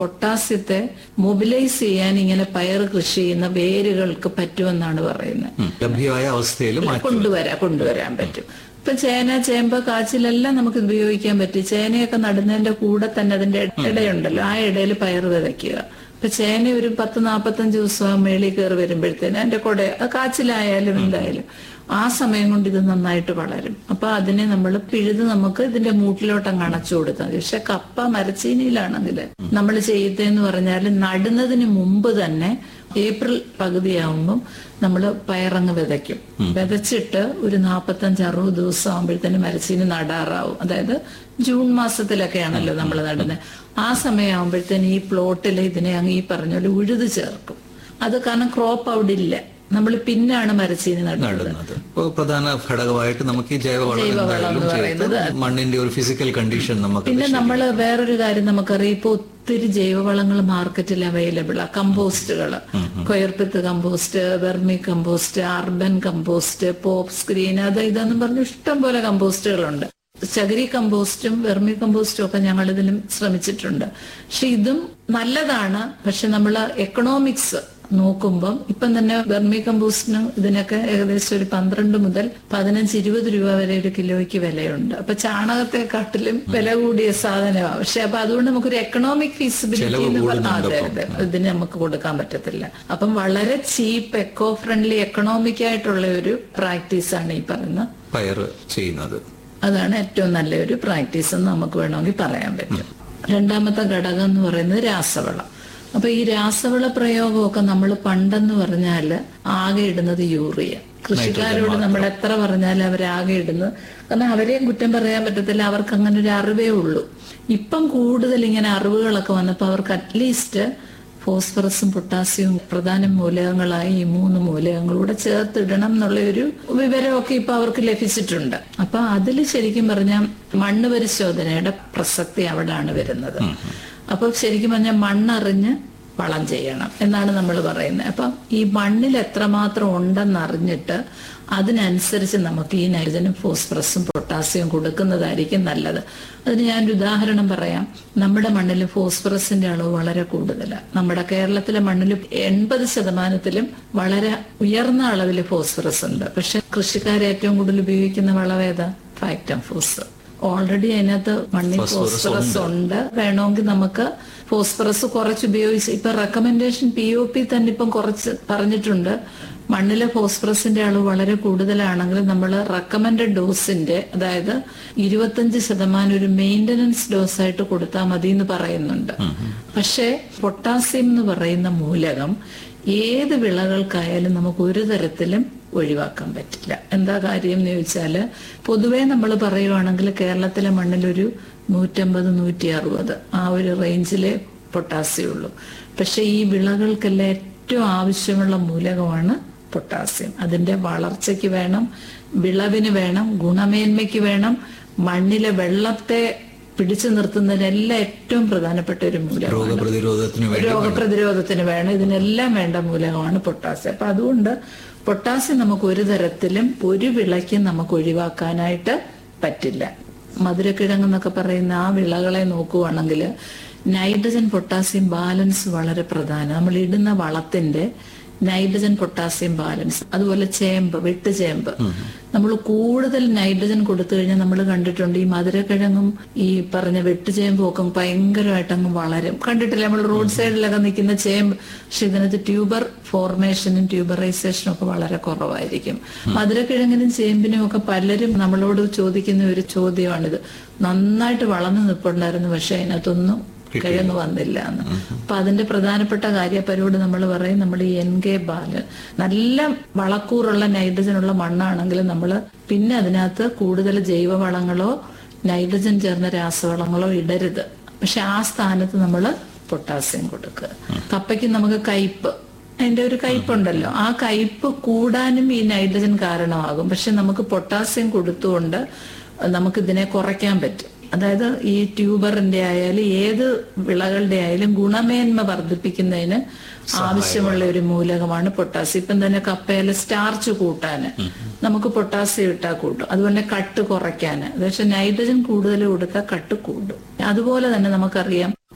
പൊട്ടാസ്യത്തെ mobilise ചെയ്യാൻ ഇങ്ങനെ പയർ കൃഷി ചെയ്യുന്ന വേരുകൾക്ക് പറ്റുമെന്നാണ് പറയുന്നത് ഉം. ലഭ്യമായ അവസ്ഥയിൽ മാറ്റി കൊണ്ടുവരാൻ കൊണ്ടുവരാൻ പറ്റും ഇപ്പൊ ചേന ചേമ്പ് കാച്ചിലെല്ലാം നമുക്ക് ഉപയോഗിക്കാൻ പറ്റും ചേനയൊക്കെ നടുന്നതിന്റെ കൂടെ തന്നെ അതിന്റെ ഇടയുണ്ടല്ലോ ആ ഇടയിൽ പയർ വിതയ്ക്കുക ഇപ്പൊ ചേന ഒരു പത്ത് നാപ്പത്തഞ്ച് ദിവസം മേളിൽ കയറി വരുമ്പോഴത്തേന് അതിന്റെ കുട അത് കാച്ചിലായാലും എന്തായാലും ആ സമയം കൊണ്ട് ഇത് നന്നായിട്ട് വളരും അപ്പൊ അതിനെ നമ്മൾ പിഴുത് നമുക്ക് ഇതിന്റെ മൂട്ടിലോട്ട് അങ്ങ് അണച്ചു കൊടുത്താൽ മതി പക്ഷെ കപ്പ മരച്ചീനിയിലാണെങ്കിൽ നമ്മൾ ചെയ്തതെന്ന് പറഞ്ഞാൽ നടുന്നതിന് മുമ്പ് തന്നെ ഏപ്രിൽ പകുതിയാവുമ്പം നമ്മൾ പയറങ്ങ് വിതയ്ക്കും വിതച്ചിട്ട് ഒരു നാപ്പത്തഞ്ച് അറുപത് ദിവസം ആകുമ്പോഴത്തേന് മരച്ചീനി നടാറാവും അതായത് ജൂൺ മാസത്തിലൊക്കെയാണല്ലോ നമ്മൾ നടുന്നത് ആ സമയമാകുമ്പോഴത്തേന് ഈ പ്ലോട്ടിൽ ഇതിനെ അങ്ങ് ഈ പറഞ്ഞ പോലെ ഉഴുത് ചേർക്കും അത് കാരണം ക്രോപ്പ് അവിടെ ഇല്ല നമ്മൾ പിന്നാണ് മരച്ചീനി നടുന്നത് നടുന്നത് ഇപ്പോൾ പ്രധാന ഘടകമായിട്ട് നമുക്ക് ഈ ജൈവവളം എന്തായാലും എന്ന് ചേർത്ത് മണ്ണിന്റെ ഒരു ഫിസിക്കൽ കണ്ടീഷൻ നമുക്ക് പിന്നെ നമ്മൾ വേറൊരു കാര്യം നമുക്കറിയാം ഇപ്പൊ ഒത്തിരി ജൈവവളങ്ങൾ മാർക്കറ്റിൽ അവൈലബിൾ ആ കമ്പോസ്റ്റുകൾ coir pith compost vermicompost urban compost പോപ്പ് സ്ക്രീൻ അത് ഇതെന്നും പറഞ്ഞു ഇഷ്ടം പോലെ കമ്പോസ്റ്റുകളുണ്ട് ചകിരി കമ്പോസ്റ്റും വെർമി കമ്പോസ്റ്റും ഒക്കെ ഞങ്ങൾ ഇതിലും ശ്രമിച്ചിട്ടുണ്ട് പക്ഷെ ഇതും നല്ലതാണ് പക്ഷെ നമ്മൾ എക്കണോമിക്സ് നോക്കുമ്പം ഇപ്പം തന്നെ വെർമി കമ്പോസ്റ്റിന് ഇതിനൊക്കെ ഏകദേശം ഒരു പന്ത്രണ്ട് മുതൽ പതിനഞ്ച് ഇരുപത് രൂപ വരെ ഒരു കിലോയ്ക്ക് വിലയുണ്ട് അപ്പൊ ചാണകത്തെക്കാട്ടിലും വില കൂടിയ സാധനമാണ് പക്ഷെ അപ്പൊ അതുകൊണ്ട് നമുക്കൊരു എക്കണോമിക് ഫീസിബിലിറ്റി എന്ന് പറഞ്ഞാൽ അതെ അതെ ഇതിന് നമുക്ക് കൊടുക്കാൻ പറ്റത്തില്ല അപ്പം വളരെ ചീപ്പ് എക്കോ ഫ്രണ്ട്ലി എക്കണോമിക് ആയിട്ടുള്ള ഒരു പ്രാക്ടീസാണ് ഈ പറയുന്ന പയർ ചെയ്യുന്നത് അതാണ് ഏറ്റവും നല്ലൊരു പ്രാക്ടീസ് എന്ന് നമുക്ക് വേണമെങ്കിൽ പറയാൻ പറ്റും രണ്ടാമത്തെ ഘടകം എന്ന് പറയുന്നത് രാസവളം അപ്പൊ ഈ രാസവള പ്രയോഗമൊക്കെ നമ്മൾ പണ്ടെന്ന് പറഞ്ഞാൽ ആകെ ഇടുന്നത് യൂറിയ കൃഷിക്കാരോട് നമ്മൾ എത്ര പറഞ്ഞാലും അവരാകെ ഇടുന്നത് കാരണം അവരെയും കുറ്റം പറയാൻ പറ്റത്തില്ല അവർക്ക് അങ്ങനെ ഒരു അറിവേ ഉള്ളൂ ഇപ്പം കൂടുതൽ ഇങ്ങനെ അറിവുകളൊക്കെ വന്നപ്പോൾ അവർക്ക് അറ്റ്ലീസ്റ്റ് ഫോസ്ഫറസും പൊട്ടാസ്യവും പ്രധാന മൂലകങ്ങളായി ഈ മൂന്ന് മൂലകങ്ങളൂടെ ചേർത്തിടണം എന്നുള്ള ഒരു വിവരമൊക്കെ ഇപ്പൊ അവർക്ക് ലഭിച്ചിട്ടുണ്ട് അപ്പൊ അതിൽ ശരിക്കും പറഞ്ഞാൽ മണ്ണ് പരിശോധനയുടെ പ്രസക്തി അവിടാണ് വരുന്നത് അപ്പൊ ശരിക്കും പറഞ്ഞാൽ മണ്ണറിഞ്ഞ് വളം ചെയ്യണം എന്നാണ് നമ്മൾ പറയുന്നത് അപ്പം ഈ മണ്ണിൽ എത്രമാത്രം ഉണ്ടെന്ന് അറിഞ്ഞിട്ട് അതിനനുസരിച്ച് നമുക്ക് ഈ നൈട്രജനും ഫോസ്ഫറസും പൊട്ടാസ്യവും കൊടുക്കുന്നതായിരിക്കും നല്ലത് അതിന് ഞാനൊരു ഉദാഹരണം പറയാം നമ്മുടെ മണ്ണിൽ ഫോസ്ഫറസിന്റെ അളവ് വളരെ കൂടുതലാണ് നമ്മുടെ കേരളത്തിലെ മണ്ണിൽ എൺപത് ശതമാനത്തിലും വളരെ ഉയർന്ന അളവിൽ ഫോസ്ഫറസ് ഉണ്ട് പക്ഷെ കൃഷിക്കാർ ഏറ്റവും കൂടുതൽ ഉപയോഗിക്കുന്ന വളവേത ഫാക്ടം ഫോസ് ഓൾറെഡി അതിനകത്ത് മണ്ണിൽ ഫോസ്ഫറസ് ഉണ്ട് വേണമെങ്കിൽ നമുക്ക് ഫോസ്ഫറസ് കുറച്ച് ഉപയോഗിച്ച് ഇപ്പൊ റെക്കമെൻഡേഷൻ പി ഒ പി തന്നെ ഇപ്പം കുറച്ച് പറഞ്ഞിട്ടുണ്ട് മണ്ണിലെ ഫോസ്ഫറസിന്റെ അളവ് വളരെ കൂടുതലാണെങ്കിൽ നമ്മൾ റെക്കമെൻഡഡ് ഡോസിന്റെ അതായത് ഇരുപത്തഞ്ച് ശതമാനം ഒരു മെയിന്റനൻസ് ഡോസ് ആയിട്ട് കൊടുത്താൽ മതി എന്ന് പറയുന്നുണ്ട് പക്ഷേ പൊട്ടാസ്യം എന്ന് പറയുന്ന മൂലകം ഏത് വിളകൾക്കായാലും നമുക്ക് ഒരു തരത്തിലും ഒഴിവാക്കാൻ പറ്റില്ല എന്താ കാര്യം എന്ന് ചോദിച്ചാല് പൊതുവെ നമ്മൾ പറയുവാണെങ്കിൽ കേരളത്തിലെ മണ്ണിലൊരു നൂറ്റമ്പത് നൂറ്റി അറുപത് ആ ഒരു റേഞ്ചിലെ പൊട്ടാസ്യം ഉള്ളൂ പക്ഷെ ഈ വിളകൾക്കെല്ലാം ഏറ്റവും ആവശ്യമുള്ള മൂലകമാണ് പൊട്ടാസ്യം അതിന്റെ വളർച്ചയ്ക്ക് വേണം വിളവിന് വേണം ഗുണമേന്മയ്ക്ക് വേണം മണ്ണിലെ വെള്ളത്തെ പിടിച്ചു നിർത്തുന്നതിനെല്ലാം ഏറ്റവും പ്രധാനപ്പെട്ട ഒരു മൂലകമാണ് രോഗപ്രതിരോധത്തിന് വേണ്ടി രോഗപ്രതിരോധത്തിന് വേണം ഇതിനെല്ലാം വേണ്ട മൂലകമാണ് പൊട്ടാസ്യം അപ്പൊ അതുകൊണ്ട് പൊട്ടാസ്യം നമുക്ക് ഒരു തരത്തിലും ഒരു വിളയ്ക്കും നമുക്ക് ഒഴിവാക്കാനായിട്ട് പറ്റില്ല മധുരക്കിഴങ്ങ് എന്നൊക്കെ പറയുന്ന ആ വിളകളെ നോക്കുവാണെങ്കിൽ നൈട്രജൻ പൊട്ടാസ്യം ബാലൻസ് വളരെ പ്രധാനം നമ്മൾ ഇടുന്ന വളത്തിന്റെ നൈട്രജൻ പൊട്ടാസ്യം ബാലൻസ് അതുപോലെ ചേമ്പ് വെട്ടുചേമ്പ് നമ്മൾ കൂടുതൽ നൈട്രജൻ കൊടുത്തു കഴിഞ്ഞാൽ നമ്മൾ കണ്ടിട്ടുണ്ട് ഈ മധുരക്കിഴങ്ങും ഈ പറഞ്ഞ വെട്ടുചേമ്പും ഒക്കെ ഭയങ്കരമായിട്ട് അങ്ങ് വളരും കണ്ടിട്ടില്ല നമ്മൾ റോഡ് സൈഡിലൊക്കെ നിൽക്കുന്ന ചേമ്പ് പക്ഷെ ഇതിനകത്ത് ട്യൂബർ ഫോർമേഷനും ട്യൂബറൈസേഷനും ഒക്കെ വളരെ കുറവായിരിക്കും മധുരക്കിഴങ്ങിനും ചേമ്പിനും ഒക്കെ പലരും നമ്മളോട് ചോദിക്കുന്ന ഒരു ചോദ്യമാണിത് നന്നായിട്ട് വളർന്നു നിൽപ്പുണ്ടായിരുന്നു പക്ഷെ അതിനകത്തൊന്നും കിഴങ്ങ് വന്നില്ല എന്ന് അപ്പൊ അതിന്റെ പ്രധാനപ്പെട്ട കാര്യപ്പരോട് നമ്മൾ പറയും നമ്മൾ ഈ എൻ കെ ബാല് നല്ല വളക്കൂറുള്ള നൈട്രജൻ ഉള്ള മണ്ണാണെങ്കിൽ നമ്മൾ പിന്നെ അതിനകത്ത് കൂടുതൽ ജൈവവളങ്ങളോ നൈട്രജൻ ചേർന്ന രാസവളങ്ങളോ ഇടരുത് പക്ഷെ ആ സ്ഥാനത്ത് നമ്മൾ പൊട്ടാസ്യം കൊടുക്കുക കപ്പയ്ക്ക് നമുക്ക് കയ്പ് അതിന്റെ ഒരു കയ്പുണ്ടല്ലോ ആ കയ്പ് കൂടാനും ഈ നൈട്രജൻ കാരണമാകും പക്ഷെ നമുക്ക് പൊട്ടാസ്യം കൊടുത്തുകൊണ്ട് നമുക്ക് ഇതിനെ കുറയ്ക്കാൻ പറ്റും അതായത് ഈ ട്യൂബറിന്റെ ആയാലും ഏത് വിളകളുടെ ആയാലും ഗുണമേന്മ വർദ്ധിപ്പിക്കുന്നതിന് ആവശ്യമുള്ള ഒരു മൂലകമാണ് പൊട്ടാസ്യം ഇപ്പം തന്നെ കപ്പയില് സ്റ്റാർച്ച് കൂട്ടാന് നമുക്ക് പൊട്ടാസ്യം ഇട്ടാൽ കൂട്ടും അതുപോലെ കട്ട് കുറയ്ക്കാന് പക്ഷെ നൈട്രജൻ കൂടുതൽ കൊടുത്താൽ കട്ട് കൂടും അതുപോലെ തന്നെ നമുക്കറിയാം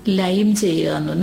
ലൈം ചെയ്യുക എന്ന്